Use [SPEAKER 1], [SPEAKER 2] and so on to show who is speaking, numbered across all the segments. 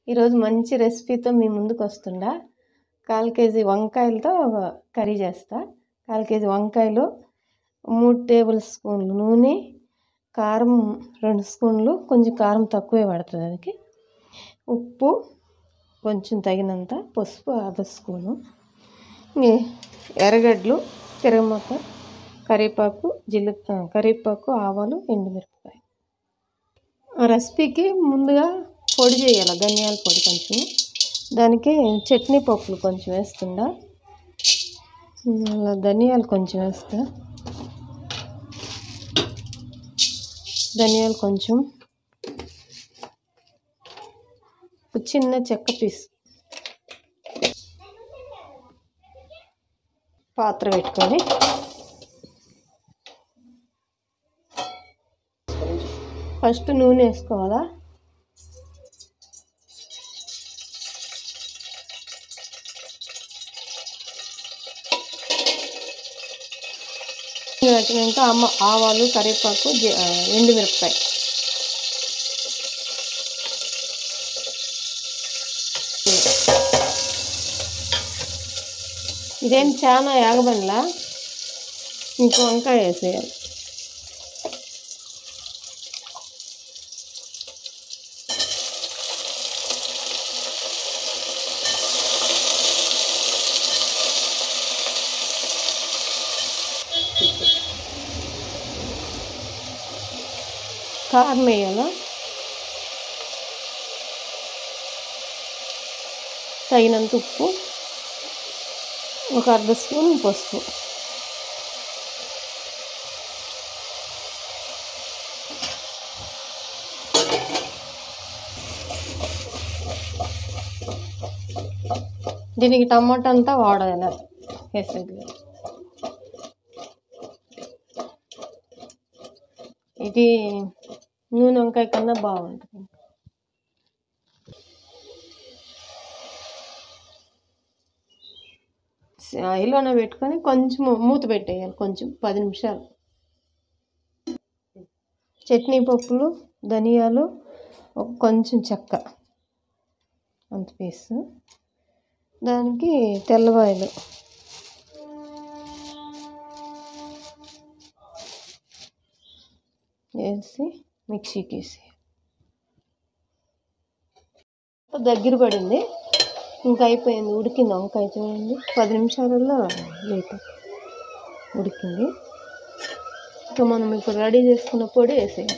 [SPEAKER 1] ఈరోజు మంచి రెసిపీతో మీ ముందుకు వస్తుండా కాల్ కేజీ వంకాయలతో కర్రీ చేస్తా కాల్ కేజీ వంకాయలు మూడు టేబుల్ స్పూన్లు నూనె కారం రెండు స్పూన్లు కొంచెం కారం తక్కువే పడుతుంది దానికి ఉప్పు కొంచెం తగినంత పసుపు అర్ధ స్పూను ఈ ఎర్రగడ్డలు తిరగమాత కరివేపాకు జీలక కరివేపాకు ఆవాలు ఎండుమిరపకాయ ఆ రెసిపీకి ముందుగా పొడి చేయాలి ధనియాల పొడి కొంచెం దానికి చట్నీ పప్పులు కొంచెం వేస్తుండా అలా ధనియాలు కొంచెం వేస్తా ధనియాలు కొంచెం ఒక చిన్న చెక్క పీస్ పాత్ర పెట్టుకొని ఫస్ట్ నూనె వేసుకోవాలా పెట్టినాక అమ్మ ఆవాలు కరివేపాకు జీ- ఆ, ఎండుమిరపకాయ ఇదేం చాలా యాగబండ్లా ఇంకో వంకాయ వేసేయాలి కారం వేయాలా తగినంత ఉప్పు ఒక అర్ధ స్పూన్ పసుపు దీనికి టమాటా అంతా వాడాలి వేసేది ఇది నూనె వంకాయ కన్నా బాగుంటుంది ఆయిల్లోనే పెట్టుకొని కొంచెం మూత పెట్టేయాలి కొంచెం పది నిమిషాలు చట్నీ పప్పులు ధనియాలు ఒక కొంచెం చెక్క అంత పీసు దానికి తెల్లవాయలు వేసి మిక్సీకి వేసి దగ్గర పడింది ఇంకా అయిపోయింది ఉడికింది వంకాయ చూడండి పది నిమిషాలలో లేట్ ఉడికింది ఇంకా మనం ఇప్పుడు రెడీ చేసుకున్న పొడి వేసేయాలి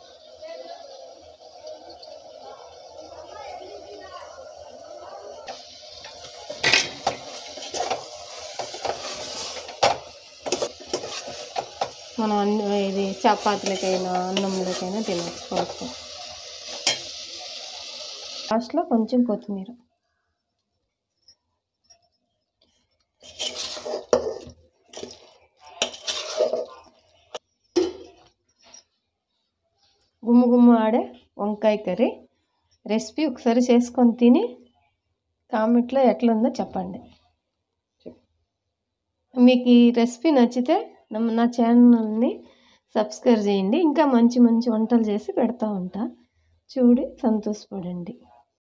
[SPEAKER 1] మనం అన్ని ఇది చపాతీలకైనా అన్నంలోకైనా తినచ్చు పడుతుంది లాస్ట్లో కొంచెం కొత్తిమీర గుమ్మ గుమ్మ ఆడే వంకాయ కర్రీ రెసిపీ ఒకసారి చేసుకొని తిని కామెంట్లో ఎట్లుందో చెప్పండి మీకు ఈ రెసిపీ నచ్చితే నమ్మ- నా ఛానల్ని సబ్స్క్రైబ్ చేయండి ఇంకా మంచి మంచి వంటలు చేసి పెడతా ఉంటా చూడి సంతోషపడండి